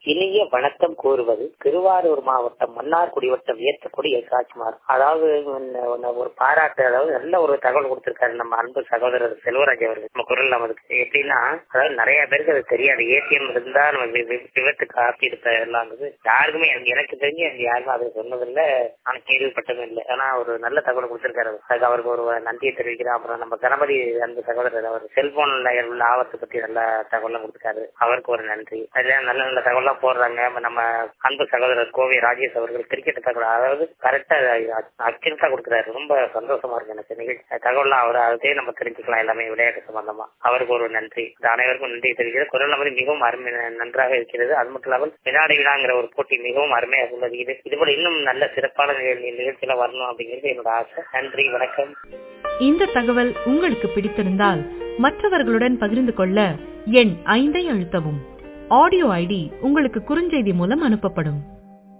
இனிய வணக்கம் கூறுவது திருவாரூர் மாவட்டம் மன்னார்குடி வட்டம் ஏற்றக்குடி எஸ் ராஜ்குமார் அதாவது உன்ன- உன்ன ஒரு பாராட்டு அதாவது நல்ல ஒரு தகவல் கொடுத்திருக்காரு நம்ம அன்பு சகோதரர் செல்வராஜ் அவர்கள் நம்ம குரல் நமக்கு எப்படின்னா அதாவது நிறைய பேருக்கு அது தெரியாது ஏடிஎம் இருந்தா நம்ம வி- வி- விபத்து காப்பீடு எல்லாம் யாருக்குமே எனக்கு எனக்கு தெரிஞ்சு எனக்கு யாருமே அது சொன்னதில்லை நான் கேள்விப்பட்டதும் இல்லை ஆனா ஒரு நல்ல தகவல் கொடுத்திருக்காரு அதுக்கு அவருக்கு ஒரு நன்றியை தெரிவிக்கிறேன் அப்புறம் நம்ம கணபதி அன்பு சகோதரர் அவர் செல்போன்ல உள்ள ஆபத்து பத்தி நல்ல தகவலாம் கொடுத்தாரு அவருக்கு ஒரு நன்றி அதுல நல்ல நல்ல தகவலாம் போடுறாங்க நம்ம அன்பு சகோதரர் கோவை ராஜேஷ் அவர்கள் கிரிக்கெட் தகவல் அதாவது கரெக்டா அக்யூரேட்டா கொடுக்குறாரு ரொம்ப சந்தோஷமா இருக்கு எனக்கு நிகழ்ச்சி தகவலாம் அவர் அதே நம்ம தெரிஞ்சுக்கலாம் எல்லாமே விளையாட்டு சம்பந்தமா அவருக்கு ஒரு நன்றி இது அனைவருக்கும் நன்றி தெரிவிக்கிறது குரல் நம்பர் மிகவும் அருமை நன்றாக இருக்கிறது அது மட்டும் இல்லாமல் வினாடி வினாங்கிற ஒரு போட்டி மிகவும் அருமையாக உள்ளது இது இதுபோல இன்னும் நல்ல சிறப்பான நிகழ்ச்சி நிகழ்ச்சியில வரணும் அப்படிங்கிறது என்னோட ஆசை நன்றி வணக்கம் இந்த தகவல் உங்களுக்கு பிடித்திருந்தால் மற்றவர்களுடன் பகிர்ந்து கொள்ள எண் ஐந்தை அழுத்தவும் ஆடியோ ஐடி உங்களுக்கு குறுஞ்செய்தி மூலம் அனுப்பப்படும்